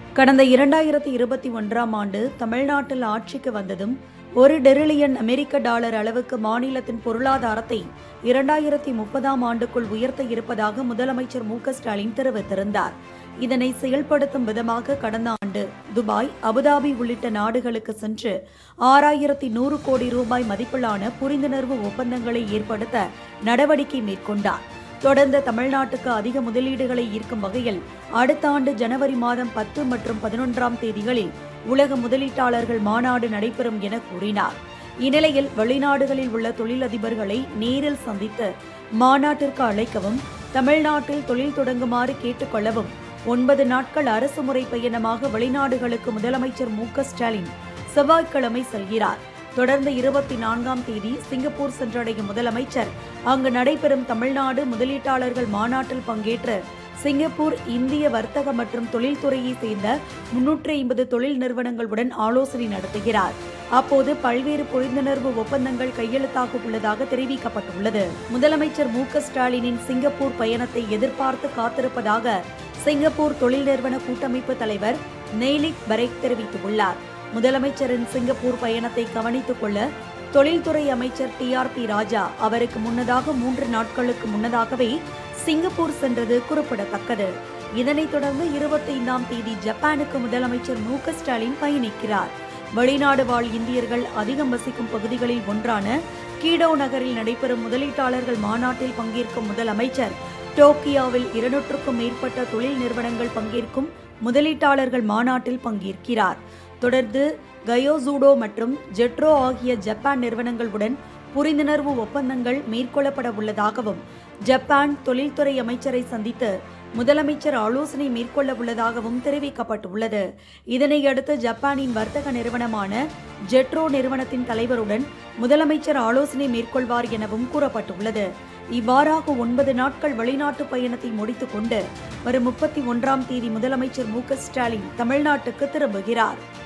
கடந்த இரண்டாயிரத்தி இருபத்தி ஒன்றாம் ஆண்டு தமிழ்நாட்டில் ஆட்சிக்கு வந்ததும் ஒரு டெரிலியன் அமெரிக்க டாலர் அளவுக்கு மாநிலத்தின் பொருளாதாரத்தை இரண்டாயிரத்தி முப்பதாம் ஆண்டுக்குள் உயர்த்த இருப்பதாக முதலமைச்சர் மு க ஸ்டாலின் தெரிவித்திருந்தார் இதனை செயல்படுத்தும் விதமாக கடந்த ஆண்டு துபாய் அபுதாபி உள்ளிட்ட நாடுகளுக்கு சென்று ஆறாயிரத்தி நூறு கோடி ரூபாய் மதிப்பிலான புரிந்துணர்வு ஒப்பந்தங்களை ஏற்படுத்த நடவடிக்கை மேற்கொண்டார் தொடர்ந்து தமிழ்நாட்டுக்கு அதிக முதலீடுகளை ஈர்க்கும் வகையில் அடுத்த ஆண்டு ஜனவரி மாதம் பத்து மற்றும் பதினொன்றாம் தேதிகளில் உலக முதலீட்டாளர்கள் மாநாடு நடைபெறும் என கூறினார் இந்நிலையில் வெளிநாடுகளில் உள்ள தொழிலதிபர்களை நேரில் சந்தித்து மாநாட்டிற்கு அழைக்கவும் தமிழ்நாட்டில் தொழில் தொடங்குமாறு கேட்டுக்கொள்ளவும் ஒன்பது நாட்கள் அரசு முறை பயணமாக வெளிநாடுகளுக்கு முதலமைச்சர் மு க ஸ்டாலின் செவ்வாய்க்கிழமை செல்கிறார் தொடர்ந்து இருபத்தி நான்காம் தேதி சிங்கப்பூர் சென்றடையும் முதலமைச்சர் அங்கு நடைபெறும் தமிழ்நாடு முதலீட்டாளர்கள் மாநாட்டில் பங்கேற்று சிங்கப்பூர் இந்திய வர்த்தக மற்றும் தொழில்துறையை சேர்ந்த முன்னூற்றி ஐம்பது தொழில் நிறுவனங்களுடன் ஆலோசனை நடத்துகிறார் அப்போது பல்வேறு புரிந்துணர்வு ஒப்பந்தங்கள் கையெழுத்தாக உள்ளதாக தெரிவிக்கப்பட்டுள்ளது முதலமைச்சர் மு க ஸ்டாலினின் சிங்கப்பூர் பயணத்தை எதிர்பார்த்து காத்திருப்பதாக சிங்கப்பூர் தொழில் நிறுவன கூட்டமைப்பு தலைவர் நெய்லிக் பரேக் தெரிவித்துள்ளார் முதலமைச்சரின் சிங்கப்பூர் பயணத்தை கவனித்துக் கொள்ள தொழில்துறை அமைச்சர் டி ஆர் பி ராஜா அவருக்கு முன்னதாக மூன்று நாட்களுக்கு முன்னதாகவே சிங்கப்பூர் சென்றது குறிப்பிடத்தக்கது இதனைத் தொடர்ந்து இருபத்தைந்தாம் தேதி ஜப்பானுக்கு முதலமைச்சர் மு க ஸ்டாலின் பயணிக்கிறார் வெளிநாடு வாழ் இந்தியர்கள் அதிகம் வசிக்கும் பகுதிகளில் ஒன்றான கீடோ நகரில் நடைபெறும் முதலீட்டாளர்கள் மாநாட்டில் பங்கேற்கும் முதலமைச்சர் டோக்கியோவில் இருநூற்றுக்கும் மேற்பட்ட தொழில் நிறுவனங்கள் பங்கேற்கும் முதலீட்டாளர்கள் மாநாட்டில் பங்கேற்கிறார் தொடர்ந்து கயோசூடோ மற்றும் ஜெட்ரோ ஆகிய ஜப்பான் நிறுவனங்களுடன் புரிந்துணர்வு ஒப்பந்தங்கள் மேற்கொள்ளப்பட உள்ளதாகவும் ஜப்பான் தொழில்துறை அமைச்சரை சந்தித்து முதலமைச்சர் ஆலோசனை மேற்கொள்ள உள்ளதாகவும் தெரிவிக்கப்பட்டுள்ளது இதனையடுத்து ஜப்பானின் வர்த்தக நிறுவனமான ஜெட்ரோ நிறுவனத்தின் தலைவருடன் முதலமைச்சர் ஆலோசனை மேற்கொள்வார் எனவும் கூறப்பட்டுள்ளது இவ்வாறாக ஒன்பது நாட்கள் வெளிநாட்டு பயணத்தை முடித்துக் கொண்டு வரும் முப்பத்தி ஒன்றாம் தேதி முதலமைச்சர் மு க ஸ்டாலின் தமிழ்நாட்டுக்கு திரும்புகிறார்